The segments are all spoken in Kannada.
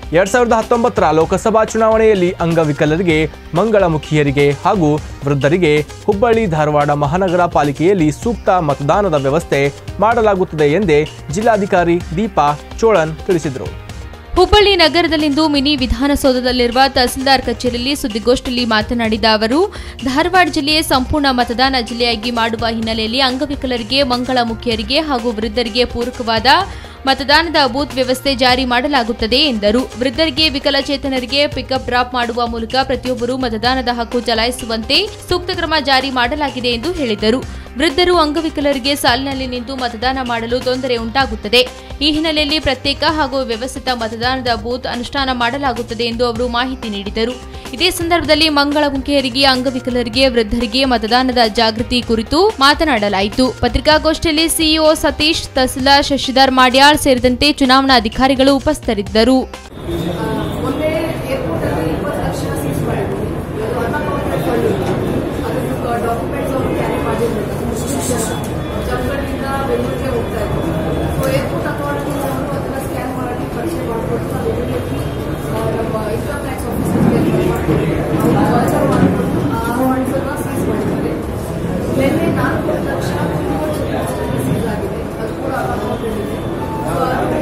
ಎರಡ್ ಸಾವಿರದ ಹತ್ತೊಂಬತ್ತರ ಲೋಕಸಭಾ ಚುನಾವಣೆಯಲ್ಲಿ ಅಂಗವಿಕಲರಿಗೆ ಮಂಗಳಮುಖಿಯರಿಗೆ ಹಾಗೂ ವೃದ್ಧರಿಗೆ ಹುಬ್ಬಳ್ಳಿ ಧಾರವಾಡ ಮಹಾನಗರ ಪಾಲಿಕೆಯಲ್ಲಿ ಸೂಕ್ತ ಮತದಾನದ ವ್ಯವಸ್ಥೆ ಮಾಡಲಾಗುತ್ತದೆ ಎಂದೇ ಜಿಲ್ಲಾಧಿಕಾರಿ ದೀಪಾ ಚೋಳನ್ ತಿಳಿಸಿದರು ಹುಬ್ಬಳ್ಳಿ ನಗರದಲ್ಲಿಂದು ಮಿನಿ ವಿಧಾನಸೌಧದಲ್ಲಿರುವ ತಹಸೀಲ್ದಾರ್ ಕಚೇರಿಯಲ್ಲಿ ಸುದ್ದಿಗೋಷ್ಠಿಯಲ್ಲಿ ಮಾತನಾಡಿದ ಅವರು ಧಾರವಾಡ ಜಿಲ್ಲೆಯ ಸಂಪೂರ್ಣ ಮತದಾನ ಜಿಲ್ಲೆಯಾಗಿ ಮಾಡುವ ಹಿನ್ನೆಲೆಯಲ್ಲಿ ಅಂಗವಿಕಲರಿಗೆ ಮಂಗಳಮುಖಿಯರಿಗೆ ಹಾಗೂ ವೃದ್ಧರಿಗೆ ಪೂರಕವಾದ ಮತದಾನದ ಬೂತ್ ವ್ಯವಸ್ಥೆ ಜಾರಿ ಮಾಡಲಾಗುತ್ತದೆ ಎಂದರು ವೃದ್ಧರಿಗೆ ವಿಕಲಚೇತನರಿಗೆ ಪಿಕಪ್ ಡ್ರಾಪ್ ಮಾಡುವ ಮೂಲಕ ಪ್ರತಿಯೊಬ್ಬರು ಮತದಾನದ ಹಕ್ಕು ಚಲಾಯಿಸುವಂತೆ ಸೂಕ್ತ ಕ್ರಮ ಜಾರಿ ಮಾಡಲಾಗಿದೆ ಎಂದು ಹೇಳಿದರು ವೃದ್ಧರು ಅಂಗವಿಕಲರಿಗೆ ಸಾಲಿನಲ್ಲಿ ನಿಂತು ಮತದಾನ ಮಾಡಲು ತೊಂದರೆ ಉಂಟಾಗುತ್ತದೆ ಈ ಹಿನ್ನೆಲೆಯಲ್ಲಿ ಪ್ರತ್ಯೇಕ ಹಾಗೂ ವ್ಯವಸ್ಥಿತ ಮತದಾನದ ಬೂತ್ ಅನುಷ್ಠಾನ ಮಾಡಲಾಗುತ್ತದೆ ಎಂದು ಅವರು ಮಾಹಿತಿ ನೀಡಿದರು ಇದೇ ಸಂದರ್ಭದಲ್ಲಿ ಮಂಗಳಮುಖಿಯರಿಗೆ ಅಂಗವಿಕಲರಿಗೆ ವೃದ್ಧರಿಗೆ ಮತದಾನದ ಜಾಗೃತಿ ಕುರಿತು ಮಾತನಾಡಲಾಯಿತು ಪತ್ರಿಕಾಗೋಷ್ಠಿಯಲ್ಲಿ ಸಿಇಒ ಸತೀಶ್ ತಹಸೀಲ್ದಾರ್ ಶಶಿಧರ್ ಮಾಡ್ಯಾಳ್ ಸೇರಿದಂತೆ ಚುನಾವಣಾ ಅಧಿಕಾರಿಗಳು ಉಪಸ್ಥಿತರಿದ್ದರು ಮೊನ್ನೆ ಏರ್ಪೋರ್ಟಲ್ಲಿ ಇಪ್ಪತ್ತು ಲಕ್ಷ ಸೀಸ್ ಮಾಡಿದ್ವಿ ಅದು ಅನ್ಅಕೌಂಟೆಡ್ ಫಂಡ್ ಅದಕ್ಕೆ ಡಾಕ್ಯುಮೆಂಟ್ಸ್ ಅವರು ಕ್ಯಾರಿ ಮಾಡಿರಲಿಲ್ಲ ಜಂಗಲಿಂದ ಬೆಂಗಳೂರಿಗೆ ಹೋಗ್ತಾ ಇದ್ವಿ ಸೊ ಏರ್ಪೋರ್ಟ್ ಅಥಾರಿಟೀಸ್ ಅವರು ಅದನ್ನ ಸ್ಕ್ಯಾನ್ ಮಾಡಿ ಪರಿಚಯ ಮಾಡಿಕೊಟ್ಟು ನಾವು ಇಮಿಡಿಯೇಟ್ಲಿ ನಮ್ಮ ಇನ್ಕಮ್ ಟ್ಯಾಕ್ಸ್ ಆಫೀಸರ್ಗೆ ಅವರು ಆನ್ಸರ್ ಮಾಡಿಕೊಂಡು ಆ ಫಂಡ್ಸನ್ನು ಸೀಸ್ ಮಾಡಿದ್ದಾರೆ ನಿನ್ನೆ ನಾಲ್ಕು ಲಕ್ಷ ಸೀಸ್ ಆಗಿದೆ ಅದು ಕೂಡ ಅನ್ಅಕೌಂಟೆಡ್ ಇದೆ ಸೊ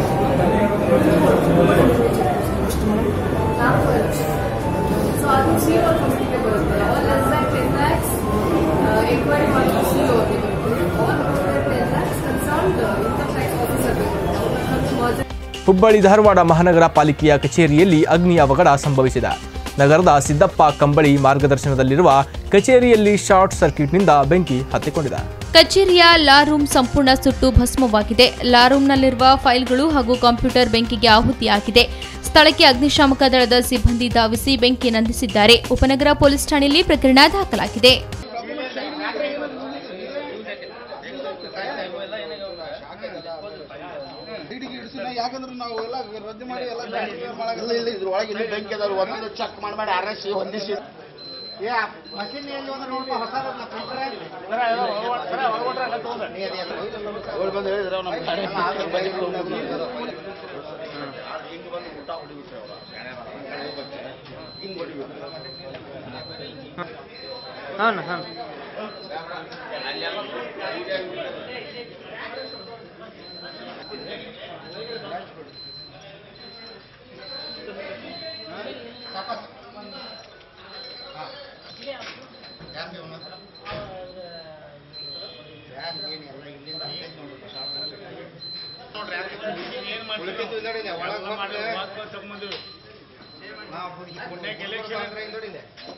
ನಾಲ್ಕು ಲಕ್ಷ ಸೊ ಅದು ಸಿ ಓ ಕಮಿಟಿಗೆ ಬರುತ್ತೆ all less than ten lakhs enquiry ಮಾಡೋದು ಸಿ ಓಗೆ ಬರುತ್ತೆ all more than ten lakhs concerned income tax ಆಫೀಸರ್ಗೆ ಬರುತ್ತೆ ಅವ್ರ ಖರ್ಚು ಮರ್ಜರ್ ಹುಬ್ಬಳ್ಳಿ ಧಾರವಾಡ ಮಹಾನಗರ ಪಾಲಿಕೆಯ ಕಚೇರಿಯಲ್ಲಿ ಅಗ್ನಿ ಅವಘಡ ಸಂಭವಿಸಿದ ನಗರದ ಸಿದ್ದಪ್ಪ ಕಂಬಳಿ ಮಾರ್ಗದರ್ಶನದಲ್ಲಿರುವ ಕಚೇರಿಯಲ್ಲಿ ಶಾರ್ಟ್ ಸರ್ಕ್ಯೂಟ್ನಿಂದ ಬೆಂಕಿ ಹತ್ತಿಕೊಂಡಿದೆ ಕಚೇರಿಯ ಲಾ ರೂಮ್ ಸಂಪೂರ್ಣ ಸುಟ್ಟು ಭಸ್ಮವಾಗಿದೆ ಲಾ ರೂಮ್ನಲ್ಲಿರುವ ಫೈಲ್ಗಳು ಹಾಗೂ ಕಂಪ್ಯೂಟರ್ ಬೆಂಕಿಗೆ ಆಹುತಿಯಾಗಿದೆ ಸ್ಥಳಕ್ಕೆ ಅಗ್ನಿಶಾಮಕ ದಳದ ಸಿಬ್ಬಂದಿ ಧಾವಿಸಿ ಬೆಂಕಿ ನಂದಿಸಿದ್ದಾರೆ ಉಪನಗರ ಪೊಲೀಸ್ ಠಾಣೆಯಲ್ಲಿ ಪ್ರಕರಣ ದಾಖಲಾಗಿದೆ ಹಿಡಿಗೆ ಹಿಡಿಸಿನ ಯಾಕಂದ್ರೆ ನಾವು ಎಲ್ಲ ರದ್ದು ಮಾಡಿ ಎಲ್ಲ ಇಲ್ಲ ಇಲ್ಲ ಇದ್ರೊಳಗೆ ಇನ್ನೂ ಬೆಂಕಿ ಅದಾವ ಒಂದೊಂದು ಚೆಕ್ ಮಾಡಬೇಡಿ ಅರಸಿ ಹೊಂದಿಸಿ ಏ ಮಷಿನ್ ಎಲ್ಲಿ ಒಂದು ನೋಡಪ್ಪ ಹೊಸ ಬಂದು ಹೇಳಿದ್ರೆ ನಮ್ಮ ಗಾಡಿ ಹಿಂಗೆ ಬಂದು ಊಟ ಹೊಡಿಬಿಟ್ರೆ ಹಿಂಗೆ ಹೊಡಿಬೇಕು ಹಾಂ ಹಾಂ ಉಳಿದಿದ್ದು ಹಿಂದಡಿಲೆ, ಒಳಗ್ ಮತ್ತೆ ನಾವು ಹಿಂದಡಿಲೆ.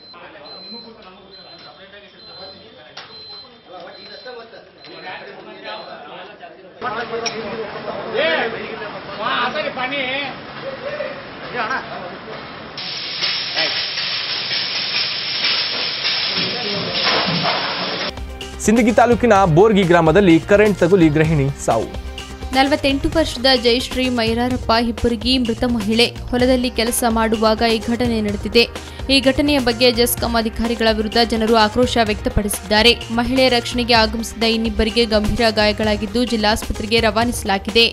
ಸಿಂದಗಿ ತಾಲೂಕಿನ ಬೋರ್ಗಿ ಗ್ರಾಮದಲ್ಲಿ ಕರೆಂಟ್ ತಗುಲಿ ಗೃಹಿಣಿ ಸಾವು ನಲವತ್ತೆಂಟು ವರ್ಷದ ಜಯಶ್ರೀ ಮೈರಾರಪ್ಪ ಹಿಪ್ಪುರಗಿ ಮೃತ ಮಹಿಳೆ ಹೊಲದಲ್ಲಿ ಕೆಲಸ ಮಾಡುವಾಗ ಈ ಘಟನೆ ನಡೆದಿದೆ ಈ ಘಟನೆಯ ಬಗ್ಗೆ ಜೆಸ್ಕಾಂ ಅಧಿಕಾರಿಗಳ ವಿರುದ್ಧ ಜನರು ಆಕ್ರೋಶ ವ್ಯಕ್ತಪಡಿಸಿದ್ದಾರೆ ಮಹಿಳೆ ರಕ್ಷಣೆಗೆ ಆಗಮಿಸಿದ ಇನ್ನಿಬ್ಬರಿಗೆ ಗಂಭೀರ ಗಾಯಗಳಾಗಿದ್ದು ಜಿಲ್ಲಾಸ್ಪತ್ರೆಗೆ ರವಾನಿಸಲಾಗಿದೆ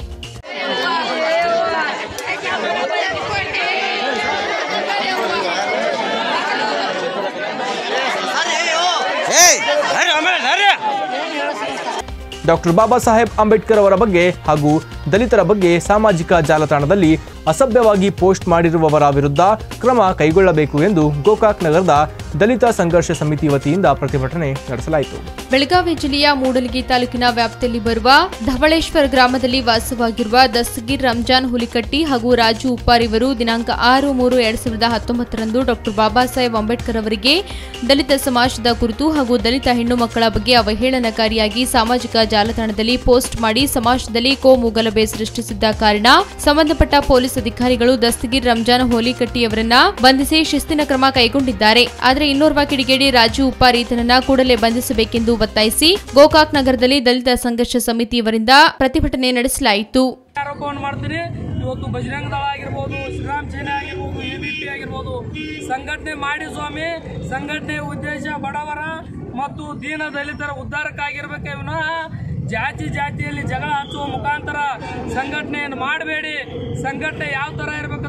ಡಾಕ್ಟರ್ ಬಾಬಾ ಸಾಹೇಬ್ ಅಂಬೇಡ್ಕರ್ ಅವರ ಬಗ್ಗೆ ಹಾಗೂ ದಲಿತರ ಬಗ್ಗೆ ಸಾಮಾಜಿಕ ಜಾಲತಾಣದಲ್ಲಿ ಅಸಭ್ಯವಾಗಿ ಪೋಸ್ಟ್ ಮಾಡಿರುವವರ ವಿರುದ್ಧ ಕ್ರಮ ಕೈಗೊಳ್ಳಬೇಕು ಎಂದು ಗೋಕಾಕ್ ನಗರದ ದಲಿತ ಸಂಘರ್ಷ ಸಮಿತಿ ವತಿಯಿಂದ ಪ್ರತಿಭಟನೆ ನಡೆಸಲಾಯಿತು ಬೆಳಗಾವಿ ಜಿಲ್ಲೆಯ ಮೂಡಲಗಿ ತಾಲೂಕಿನ ವ್ಯಾಪ್ತಿಯಲ್ಲಿ ಬರುವ ಧವಳೇಶ್ವರ ಗ್ರಾಮದಲ್ಲಿ ವಾಸವಾಗಿರುವ ದಸ್ತಗೀರ್ ರಂಜಾನ್ ಹುಲಿಕಟ್ಟಿ ಹಾಗೂ ರಾಜು ಉಪ್ಪಾರ್ ಇವರು ದಿನಾಂಕ ಆರು ಮೂರು ಎರಡ್ ಸಾವಿರದ ಹತ್ತೊಂಬತ್ತರಂದು ಡಾಕ್ಟರ್ ಬಾಬಾ ಸಾಹೇಬ್ ಅಂಬೇಡ್ಕರ್ ಅವರಿಗೆ ದಲಿತ ಸಮಾಜದ ಕುರಿತು ಹಾಗೂ ದಲಿತ ಹೆಣ್ಣು ಮಕ್ಕಳ ಬಗ್ಗೆ ಅವಹೇಳನಕಾರಿಯಾಗಿ ಸಾಮಾಜಿಕ ಜಾಲತಾಣದಲ್ಲಿ ಪೋಸ್ಟ್ ಮಾಡಿ ಸಮಾಜದಲ್ಲಿ ಕೋಮು ಗಲಭೆ ಸೃಷ್ಟಿಸಿದ್ದ ಕಾರಣ ಸಂಬಂಧಪಟ್ಟ ಪೊಲೀಸ್ ಅಧಿಕಾರಿಗಳು ದಸ್ತಗೀರ್ ರಂಜಾನ್ ಹೋಲಿಕಟ್ಟಿಯವರನ್ನ ಬಂಧಿಸಿ ಶಿಸ್ತಿನ ಕ್ರಮ ಕೈಗೊಂಡಿದ್ದಾರೆ ಆದರೆ ಇನ್ನೋರ್ವ ಕಿಡಿಗೇಡಿ ರಾಜು ಉಪ್ಪಾರ್ ಈತನನ್ನ ಕೂಡಲೇ ಬಂಧಿಸಬೇಕೆಂದು ಒತ್ತಾಯಿಸಿ ಗೋಕಾಕ್ ನಗರದಲ್ಲಿ ದಲಿತ ಸಂಘರ್ಷ ಸಮಿತಿಯವರಿಂದ ಪ್ರತಿಭಟನೆ ನಡೆಸಲಾಯಿತು ಆರೋಪವನ್ನು ಮಾಡ್ತೀನಿ ಇವತ್ತು ಬಜರಂಗ ದಳ ಆಗಿರ್ಬೋದು ಶ್ರೀರಾಮ್ ಸೇನೆ ಆಗಿರ್ಬೋದು ಎ ಬಿ ಪಿ ಆಗಿರ್ಬೋದು ಸಂಘಟನೆ ಮಾಡಿ ಸ್ವಾಮಿ ಸಂಘಟನೆ ಉದ್ದೇಶ ಬಡವರ ಮತ್ತು ದೀನ ದಲಿತರ ಉದ್ಧಾರಕ್ಕಾಗಿರ್ಬೇಕೇ ವಿನಃ ಜಾತಿ ಜಾತಿಯಲ್ಲಿ ಜಗಳ ಹಚ್ಚುವ ಮುಖಾಂತರ ಸಂಘಟನೆಯನ್ನು ಮಾಡಬೇಡಿ ಸಂಘಟನೆ ಯಾವ ತರ ಇರಬೇಕು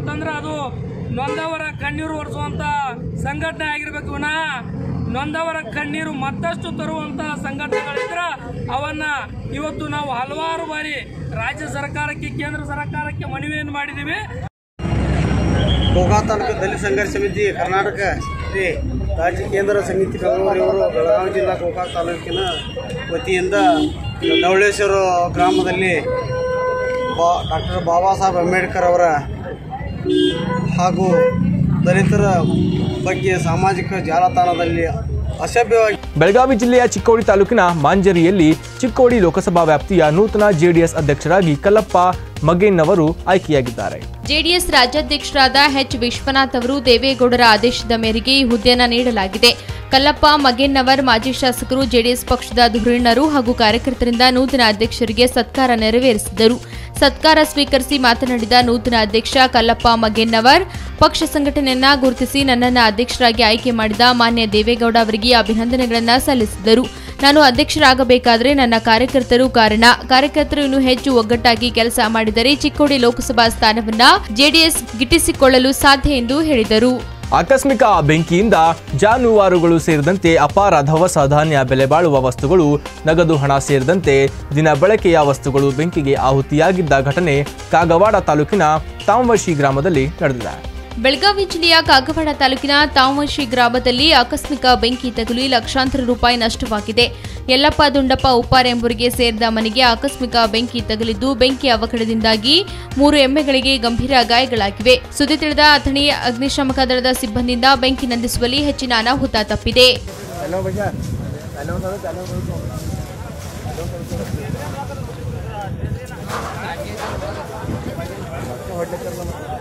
ಅಂತಂದ್ರೆ ಅದು ನೊಂದವರ ಕಣ್ಣೀರು ಒರೆಸುವಂತ ಸಂಘಟನೆ ಆಗಿರ್ಬೇಕು ವಿನಃ ನೊಂದವರ ಕಣ್ಣೀರು ಮತ್ತಷ್ಟು ತರುವಂತ ಸಂಘಟನೆಗಳಿದ್ರ ಅವನ್ನ ಇವತ್ತು ನಾವು ಹಲವಾರು ಬಾರಿ ರಾಜ್ಯ ಸರ್ಕಾರಕ್ಕೆ ಕೇಂದ್ರ ಸರ್ಕಾರಕ್ಕೆ ಮನವಿಯನ್ನು ಮಾಡಿದ್ದೀವಿ ಗೋಕಾ ತಾಲೂಕು ದಲಿತ ಸಂಘರ್ಷ ಸಮಿತಿ ಕರ್ನಾಟಕ ಶ್ರೀ ರಾಜ್ಯ ಕೇಂದ್ರ ಸಮಿತಿ ಬೆಂಗಳೂರು ಇವರು ಬೆಳಗಾವಿ ಜಿಲ್ಲಾ ಗೋಕಾಕ್ ತಾಲೂಕಿನ ವತಿಯಿಂದ ಧವಳೇಶ್ವರ ಗ್ರಾಮದಲ್ಲಿ ಬಾ ಡಾಕ್ಟರ್ ಬಾಬಾ ಸಾಹೇಬ್ ಅಂಬೇಡ್ಕರ್ ಅವರ ಹಾಗೂ ದಲಿತರ ಬಗ್ಗೆ ಸಾಮಾಜಿಕ ಜಾಲತಾಣದಲ್ಲಿ ಅಸಭ್ಯವಾಗಿ ಬೆಳಗಾವಿ ಜಿಲ್ಲೆಯ ಚಿಕ್ಕೋಡಿ ತಾಲೂಕಿನ ಮಾಂಜರಿಯಲ್ಲಿ ಚಿಕ್ಕೋಡಿ ಲೋಕಸಭಾ ವ್ಯಾಪ್ತಿಯ ನೂತನ ಜೆಡಿಎಸ್ ಅಧ್ಯಕ್ಷರಾಗಿ ಕಲ್ಲಪ್ಪ ಮಗೇನ್ನವರು ಆಯ್ಕೆಯಾಗಿದ್ದಾರೆ ಜೆಡಿಎಸ್ ರಾಜ್ಯಾಧ್ಯಕ್ಷರಾದ ಎಚ್ ವಿಶ್ವನಾಥ್ ಅವರು ದೇವೇಗೌಡರ ಆದೇಶದ ಮೇರೆಗೆ ಈ ಹುದ್ದೆಯನ್ನು ನೀಡಲಾಗಿದೆ ಕಲ್ಲಪ್ಪ ಮಗೇನ್ನವರ್ ಮಾಜಿ ಶಾಸಕರು ಜೆಡಿಎಸ್ ಪಕ್ಷದ ಧುರೀಣರು ಹಾಗೂ ಕಾರ್ಯಕರ್ತರಿಂದ ನೂತನ ಅಧ್ಯಕ್ಷರಿಗೆ ಸತ್ಕಾರ ನೆರವೇರಿಸಿದರು ಸತ್ಕಾರ ಸ್ವೀಕರಿಸಿ ಮಾತನಾಡಿದ ನೂತನ ಅಧ್ಯಕ್ಷ ಕಲ್ಲಪ್ಪ ಮಗೇನ್ನವರ್ ಪಕ್ಷ ಸಂಘಟನೆಯನ್ನ ಗುರುತಿಸಿ ನನ್ನನ್ನು ಅಧ್ಯಕ್ಷರಾಗಿ ಆಯ್ಕೆ ಮಾಡಿದ ಮಾನ್ಯ ದೇವೇಗೌಡ ಅವರಿಗೆ ಅಭಿನಂದನೆಗಳನ್ನ ಸಲ್ಲಿಸಿದರು ನಾನು ಅಧ್ಯಕ್ಷರಾಗಬೇಕಾದ್ರೆ ನನ್ನ ಕಾರ್ಯಕರ್ತರು ಕಾರಣ ಕಾರ್ಯಕರ್ತರು ಇನ್ನೂ ಹೆಚ್ಚು ಒಗ್ಗಟ್ಟಾಗಿ ಕೆಲಸ ಮಾಡಿದರೆ ಚಿಕ್ಕೋಡಿ ಲೋಕಸಭಾ ಸ್ಥಾನವನ್ನ ಜೆಡಿಎಸ್ ಗಿಟ್ಟಿಸಿಕೊಳ್ಳಲು ಸಾಧ್ಯ ಎಂದು ಹೇಳಿದರು ಆಕಸ್ಮಿಕ ಬೆಂಕಿಯಿಂದ ಜಾನುವಾರುಗಳು ಸೇರಿದಂತೆ ಅಪಾರ ದವಸ ಧಾನ್ಯ ಬೆಲೆ ಬಾಳುವ ವಸ್ತುಗಳು ನಗದು ಹಣ ಸೇರಿದಂತೆ ದಿನ ಬಳಕೆಯ ವಸ್ತುಗಳು ಬೆಂಕಿಗೆ ಆಹುತಿಯಾಗಿದ್ದ ಘಟನೆ ಕಾಗವಾಡ ತಾಲೂಕಿನ ತಾಂವಶಿ ಗ್ರಾಮದಲ್ಲಿ ನಡೆದಿದೆ ಬೆಳಗಾವಿ ಜಿಲ್ಲೆಯ ಕಾಗವಾಡ ತಾಲೂಕಿನ ತಾವಶಿ ಗ್ರಾಮದಲ್ಲಿ ಆಕಸ್ಮಿಕ ಬೆಂಕಿ ತಗುಲಿ ಲಕ್ಷಾಂತರ ರೂಪಾಯಿ ನಷ್ಟವಾಗಿದೆ ಯಲ್ಲಪ್ಪ ದುಂಡಪ್ಪ ಉಪ್ಪಾರ್ ಎಂಬುವರಿಗೆ ಸೇರಿದ ಮನೆಗೆ ಆಕಸ್ಮಿಕ ಬೆಂಕಿ ತಗುಲಿದ್ದು ಬೆಂಕಿ ಅವಘಡದಿಂದಾಗಿ ಮೂರು ಎಮ್ಮೆಗಳಿಗೆ ಗಂಭೀರ ಗಾಯಗಳಾಗಿವೆ ಸುದ್ದಿ ತಿಳಿದ ಅಥಣಿ ಅಗ್ನಿಶಾಮಕ ದಳದ ಸಿಬ್ಬಂದಿಯಿಂದ ಬೆಂಕಿ ನಂದಿಸುವಲ್ಲಿ ಹೆಚ್ಚಿನ ಅನಾಹುತ ತಪ್ಪಿದೆ ಹೊಡ್ಲಿಕ್ಕೆ